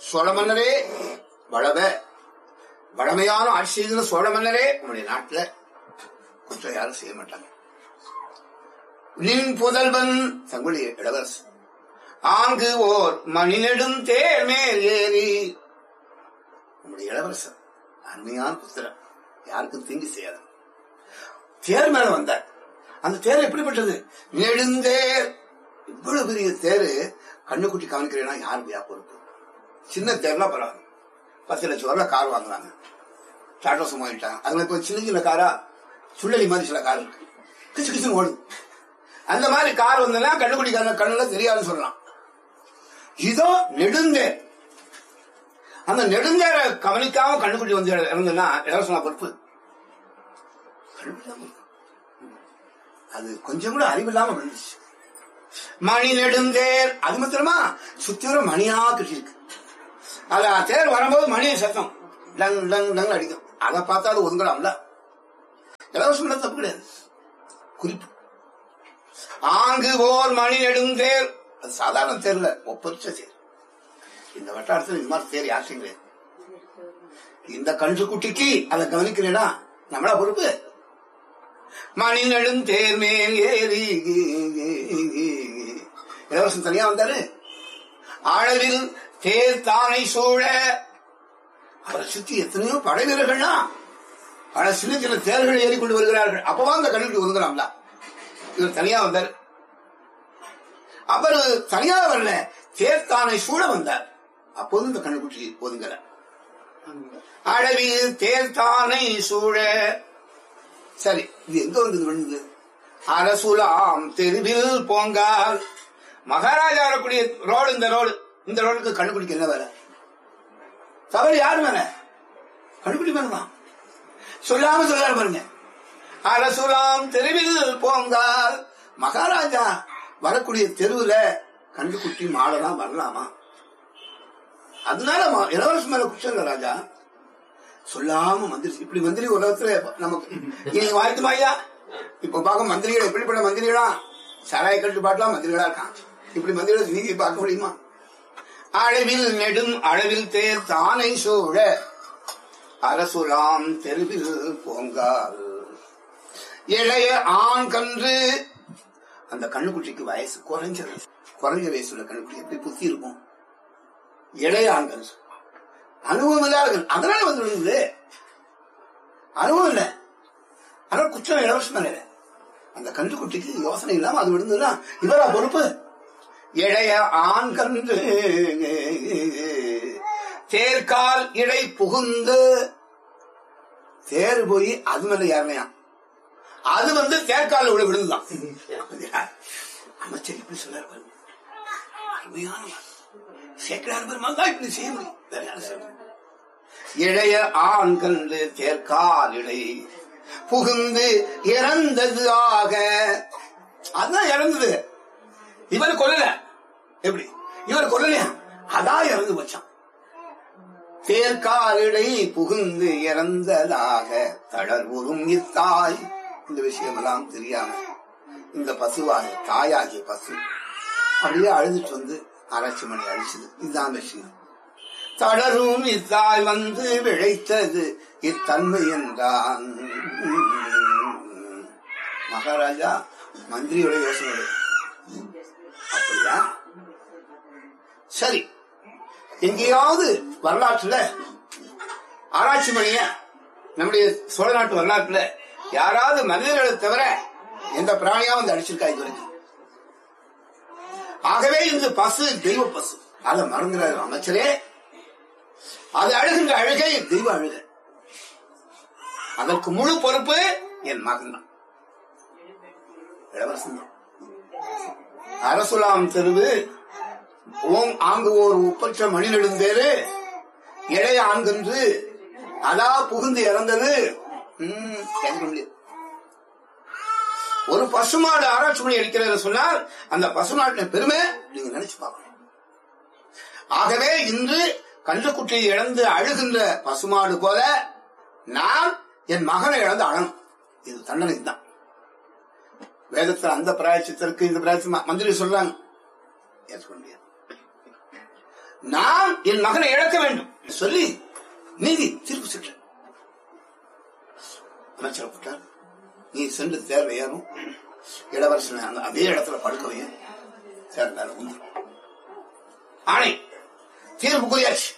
சோழ மன்னரே வளவ வளமையான ஆட்சி செய்த சோழ மன்னரே உங்களுடைய நாட்டுல குற்றம் யாரும் செய்ய மாட்டாங்க நின் புதல்வன் தங்களுடைய இளவரசு ஆங்கு ஓர் மணிநெடும் தேர் மேல் ஏறி உங்களுடைய இளவரசர் அருமையான புத்திரன் யாருக்கும் தீங்கு செய்யாத தேர் மேல வந்தார் அந்த தேர் எப்படிப்பட்டது நெடுந்தேர் இவ்வளவு பெரிய தேரு கண்ணுக்குட்டி கவனிக்கிறேன்னா யாருக்கு பொறுப்பு சின்ன தேர்னா பரவாயில்ல பத்து லட்சம் ரூபாய் கார் வாங்குறாங்க டாடா சும்மா வாங்கிட்டாங்க அதுல இப்ப சின்ன சின்ன காரா சுள்ளலி மாதிரி சில கார் இருக்கு கிச்சு கிச்சுன்னு ஓடுது அந்த மாதிரி கார் வந்ததுன்னா கண்ணுக்குட்டி கண்ணுல தெரியாதுன்னு சொல்லலாம் இதோ நெடுந்தேர் அந்த நெடுந்தேர கவனிக்காம கண்ணுக்குட்டி வந்து இறந்ததுன்னா இலவசனா பொறுப்பு கண்ணுக்குட்டி தான் பொறுப்பு. அது கொஞ்சம் கூட அறிவில்லாம விழுந்துச்சு மணி நெடுந்தேர் அது மாத்திரமா சுத்திரம் மணியா கட்டி இருக்கு அது தேர் வரும்போது மணி சத்தம் டங் டங் டங் அடிக்கும் அதை பார்த்தா அது ஒதுங்கலாம்ல இலவசம் தப்பு கிடையாது குறிப்பு ஆங்கு ஓர் மணி நெடுந்தேர் அது சாதாரண தேர்ல ஒப்பரிச்ச தேர் இந்த வட்டாரத்தில் இந்த மாதிரி தேர் யாருக்கும் கிடையாது இந்த கன்று குட்டிக்கு அதை கவனிக்கிறேனா நம்மளா பொறுப்பு மணி நெடுந்தேர் மேல் ஏறி இலவசம் தனியா வந்தாரு ஆழவில் தேர் தானை சூழ அவரை சுத்தி எத்தனையோ படை வீரர்கள்னா பல சின்ன சின்ன தேர்களை ஏறிக்கொண்டு வருகிறார்கள் அப்பவா அந்த கல்விக்கு ஒதுங்கலாம்ல இவர் தனியா வந்தார் அவர் தனியா வரல தேர் தானை சூழ வந்தார் அப்போது இந்த கண்ணுக்குட்டி ஒதுங்கல அழவில் தேர் தானை சூழ சரி இது எங்க வந்தது விழுந்தது அரசுலாம் தெருவில் போங்கால் மகாராஜா வரக்கூடிய ரோடு இந்த ரோடு இந்த ரோடுக்கு கண்டுபிடிக்க என்ன வேலை தவறு யார் மேல கண்டுபிடி மேலதான் சொல்லாம சொல்லாரு பாருங்க அரசுலாம் தெருவில் போங்கால் மகாராஜா வரக்கூடிய தெருவுல கண்டுக்குட்டி மாடலாம் வரலாமா அதனால ம- இளவரசு மேல குற்றம் இல்ல ராஜா சொல்லாம மந்திரி இப்படி மந்திரி உலகத்துல நமக்கு நீங்க வாழ்த்துமா ஐயா இப்ப பார்க்க மந்திரிகள் எப்படிப்பட்ட மந்திரிகளா சாராய கட்டு பாட்டலாம் மந்திரிகளா இருக்கான் இப்படி மந்திரிகளை நீதி பார்க்க முடியுமா அளவில் நெடும் அளவில் தேர் தானை சூழ அரசுலாம் தெருவில் போங்கால் இளைய ஆண் கன்று அந்த கண்ணுக்குட்டிக்கு வயசு குறைஞ்ச வயசு குறைஞ்ச வயசுல கண்ணுக்குட்டி எப்படி புத்தி இருக்கும் இளைய ஆண் கன்று அனுபவம் இல்லாத அதனால வந்து விழுந்தது அனுபவம் இல்ல அதனால குற்றம் இலவசம் மேல இல்ல. அந்த கன்றுக்குட்டிக்கு யோசனை இல்லாம அது விழுந்ததுன்னா இவரா பொறுப்பு இளைய ஆண் கன்று தேர்கால் இடை புகுந்து தேர் போய் அது மேல யாருமையா அது வந்து தேர்கால் விழு விழுந்துதான் அமைச்சர் இப்படி சொல்லாரு பாருங்க. அருமையான வார்த்தை. சேக்கடார் பெருமாள் தான் இப்படி செய்ய முடியும் வேற யாரும் செய்ய முடியாது. இளைய ஆண் கண்டு தேர்கால் இடை புகுந்து இறந்தது ஆக அதான் இறந்தது இவர் கொல்லல எப்படி இவர் கொல்லலையா அதான் இறந்து போச்சான் தேர்காலிடை புகுந்து இறந்ததாக தளர்வுறும் இத்தாய் இந்த விஷயமெல்லாம் தெரியாம இந்த பசுவாக தாயாகிய பசு அப்படியே அழுதுட்டு வந்து ஆராய்ச்சி மணி அழிச்சது இதுதான் விஷயம் தளரும் இத்தாய் வந்து விழைத்தது இத்தன்மை என்றான் மகாராஜா மந்திரியோட யோசனை அப்படியா சரி எங்கேயாவது வரலாற்றுல ஆராய்ச்சி மணிய நம்முடைய சோழ நாட்டு வரலாற்றுல யாராவது மனிதர்களை தவிர எந்த பிராணியா வந்து அடிச்சிருக்கா இது வரைக்கும் ஆகவே இந்த பசு தெய்வ பசு அதை மறந்துடாரு அமைச்சரே அது அழுகின்ற அழுகை தெய்வ அழுக அதற்கு முழு பொறுப்பு என் மகன் தான் இளவரசன் தான் அரசுலாம் தெருவு ஓம் ஆங்கு ஓர் உப்பற்ற மணி நெடுந்தேரு இளைய ஆண்கன்று அதா புகுந்து இறந்தது ம், கேட்க முடியாது ஒரு பசுமாடு ஆராய்ச்சி மணி அடிக்கிறது சொன்னால் அந்த பசுமாட்டின் பெருமை நீங்க நினைச்சு பார்க்கணும் ஆகவே இன்று கன்றுக்குட்டியை இழந்து அழுகின்ற பசுமாடு போல நான் என் மகனை இழந்து அழணும் இது தண்டனை தான் வேதத்துல அந்த பிராயச்சித்திற்கு இந்த பிராயச்சி மந்திரி சொல்றாங்க ஏற்றுக்க முடியாது நான் என் மகனை இழக்க வேண்டும் சொல்லி நீதி தீர்ப்பு சுற்று அமைச்சர் போட்டார் நீ சென்று தேர்வை ஏறும் இளவரசனை அந்த அதே இடத்துல படுக்க வைய சேர்ந்தார் உண்டு ஆணை தீர்ப்பு கூறியாச்சு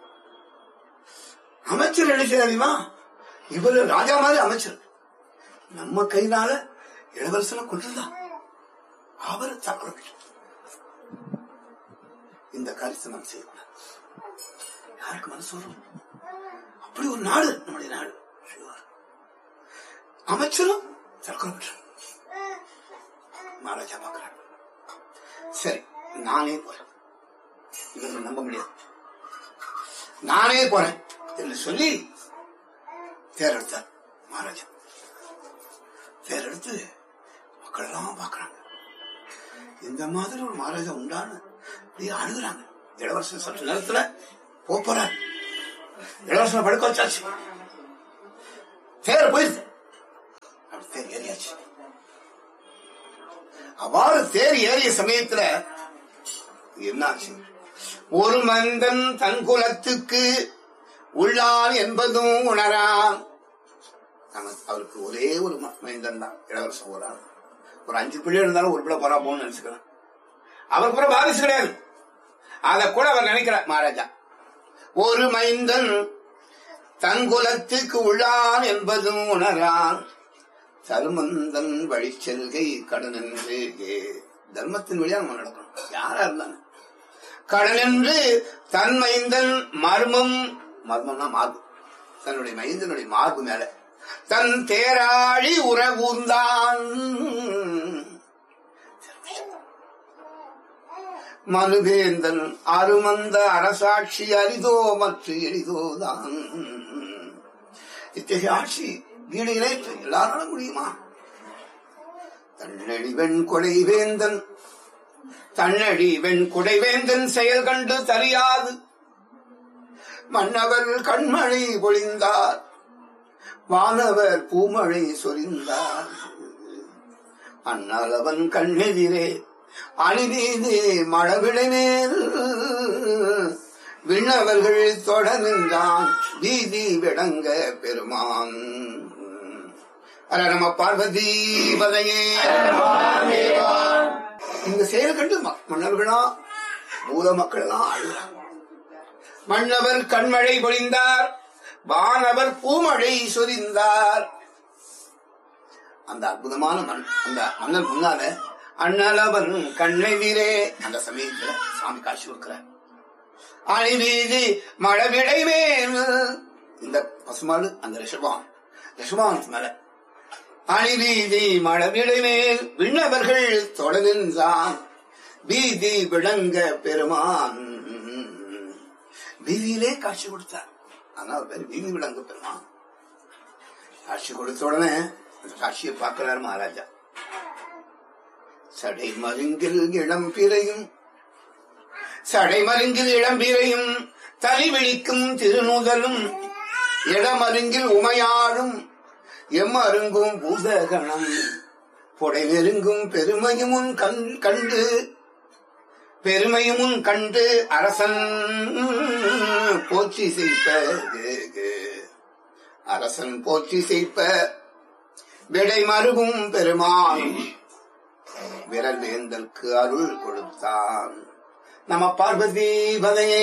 அமைச்சர் என்ன செய்யாதிமா இவரு ராஜா மாதிரி அமைச்சர் நம்ம கையினால இளவரசனை கொண்டிருந்தா அவர் தற்கொலை இந்த காரியத்தை நாம் செய்யக்கூடாது யாருக்கு மனசு வரும் அப்படி ஒரு நாடு நம்முடைய நாடு அமைச்சரும் தற்கொலை பண்றார். மகாராஜா பார்க்கிறார் சரி நானே போறேன் இவர்கள் நம்ப முடியாது நானே போறேன் என்று சொல்லி தேரெடுத்தார் மகாராஜா தேரெடுத்து மக்கள் எல்லாம் பார்க்கறாங்க இந்த மாதிரி ஒரு மகாராஜா உண்டான்னு அப்படியே அழுகுறாங்க இளவரசன் சற்று நேரத்துல போப் போறார் இளவரசனை படுக்க வச்சாச்சு தேர் போயிருது அப்படி தேர் ஏறியாச்சு அவ்வாறு தேர் ஏறிய சமயத்துல என்னாச்சு ஒரு மந்தன் தன் குலத்துக்கு உள்ளான் என்பதும் உணரான் நமக்கு அவருக்கு ஒரே ஒரு ம- மைந்தன் தான் இளவரசன் ஒரு ஆள் ஒரு அஞ்சு பிள்ளை இருந்தாலும் ஒரு பிள்ளை போறா போகணும்னு நினைச்சுக்கலாம் அவர் கூட வாரிசு கிடையாது அத கூட அவர் நினைக்கிறார் மகாராஜா ஒரு மைந்தன் தன் குலத்துக்கு உள்ளான் என்பதும் உணரான் தருமந்தன் வழி செல்கை கடன் என்று தர்மத்தின் வழியா நம்ம நடக்கணும் யாரா இருந்தாங்க கடன் என்று தன் மைந்தன் மர்மம் மர்மம்னா மார்பு தன்னுடைய மைந்தனுடைய மார்பு மேல தன் தேராழி உறவுந்தான் மனுவேந்தன் அருமந்த அரசாட்சி அரிதோ மற்ற எளிதோதான் இத்தகைய ஆட்சி வீடு இணைப்பு எல்லாராலும் முடியுமா தன்னடி வெண் கொடை வேந்தன் தன்னடி வெண் கொடை வேந்தன் செயல் கண்டு தறியாது மன்னவர் கண்மழை பொழிந்தார் வானவர் பூமழை சொரிந்தார் அண்ணல் அவன் கண்ணெதிரே அணிவீது மழவிளை மேல் விண்ணவர்கள் தொட நின்றான் வீதி விளங்க பெருமான் அர நம பார்வதி பதையே இந்த செயல் கண்டு ம- மன்னர்களா பூத மக்கள் எல்லாம் அழுகிறாங்க மன்னவர் கண்மழை பொழிந்தார் வானவர் பூமழை சொரிந்தார் அந்த அற்புதமான மண் அந்த மன்னர் முன்னால அண்ணலவன் கண்ணெதிரே அந்த சமயத்துல சாமி காட்சி கொடுக்கிறார் அணிவீதி மழவிடை மேல் இந்த பசுமாடு அந்த ரிஷபான் ரிஷபானத்து மேல அணிவீதி மழவிடை மேல் விண்ணவர்கள் தொடர்ந்தான் வீதி விளங்க பெருமான் வீதியிலே காட்சி கொடுத்தார் ஆனா அவர் பேர் வீதி விளங்க பெருமான் காட்சி கொடுத்த உடனே அந்த காட்சியை பார்க்கிறார் மகாராஜா சடை மருங்கில் இளம் பிறையும் சடை மருங்கில் இளம் பிறையும் தலி விழிக்கும் திருநுதலும் இடமருங்கில் உமையாடும் எம்மருங்கும் பூதகணம் புடை நெருங்கும் பெருமையும் உன் கண் கண்டு பெருமையும் உன் கண்டு அரசன் போற்றி செய்ப்ப அரசன் போற்றி செய்ப்ப விடை மருகும் பெருமான் விரல் வேந்தற்கு அருள் கொடுத்தான் நம பார்வதி பதையே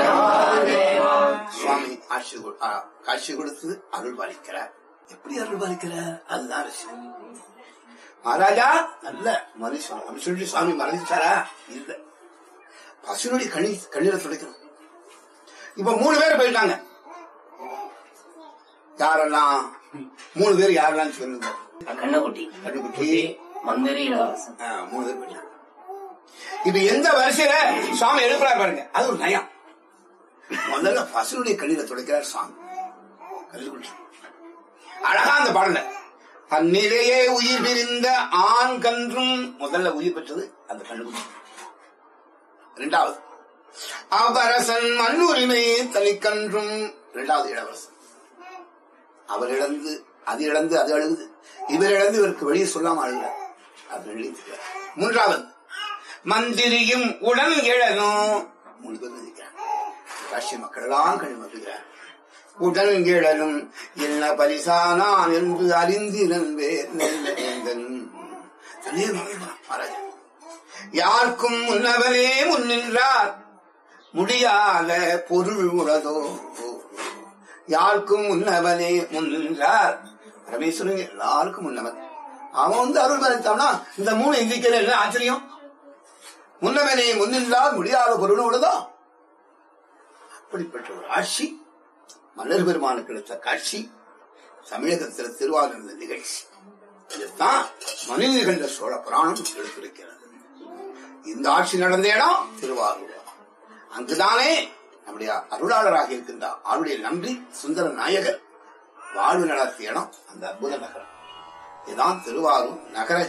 சுவாமி ஆட்சி கொடு- ஆ, காட்சி கொடுத்து அருள் பாலிக்கிறார் எப்படி அருள் பாலிக்கிறார் அதுதான் அரசியல் மகாராஜா அல்ல மனுஷன் அப்படி சொல்லி சுவாமி மறைஞ்சிட்டாரா இல்ல பசுனுடைய கண்ணி கண்ணீரை துடைக்கணும் இப்ப மூணு பேர் போயிட்டாங்க யாரெல்லாம் மூணு பேர் யாரெல்லாம் சொல்லுங்க கண்ணகுட்டி கண்ணுக்குட்டி மந்திரி இளவரசன் ஆ, மூணு பேர் போயிட்டாங்க இப்ப எந்த வரிசையில சுவாமி எடுக்கிறார் பாருங்க அது ஒரு நயம் முதல்ல பசுனுடைய கண்ணீரை துடைக்கிறார் சுவாமி கல்லுக்குட்டி அழகா அந்த பாடல தன்னிலேயே உயிர் பிரிந்த ஆண் கன்றும் முதல்ல உயிர் பெற்றது அந்த கண்ணுக்குட்டி இரண்டாவது அவரசன் மண்ணுரிமை தனிக்கன்றும் இரண்டாவது இளவரசன் அவர் இழந்து அது இழந்து அது அழுகுது இவர் இழந்து இவருக்கு வெளியே சொல்லாம அழுகிறார் அது எழுதிக்கிறார் மூன்றாவது மந்திரியும் உடன் எழனும் மூணு பேர் நினைக்கிறாங்க காட்சி மக்கள் எல்லாம் கழிமறுகிறார் உடன் கிழலும் என்ன பரிசானான் என்று அறிந்திருந்தேன் மகாராஜா யாருக்கும் முன்னவனே முன்னின்றார் முடியாத பொருள் உளதோ யாருக்கும் முன்னவனே முன்னின்றார் பரமேஸ்வரன் எல்லாருக்கும் முன்னவன் அவன் வந்து அருள் மறைத்தான்னா இந்த மூணு எண்ணிக்கையில என்ன ஆச்சரியம் முன்னவனே முன்னின்றால் முடியாத பொருள் உள்ளதோ அப்படிப்பட்ட ஒரு ஆட்சி மன்னர் பெருமானுக்கு கிடைத்த காட்சி தமிழகத்தில் திருவாரூர் நிகழ்ச்சி இதுதான் மனித கண்ட சோழ புராணம் எடுத்திருக்கிறது இந்த ஆட்சி நடந்த இடம் திருவாரூர் அங்குதானே நம்முடைய அருளாளராக இருக்கின்ற அவருடைய நம்பி சுந்தர நாயகர் வாழ்வு நடத்திய இடம் அந்த அற்புத நகரம் இதுதான் திருவாரூர் நகர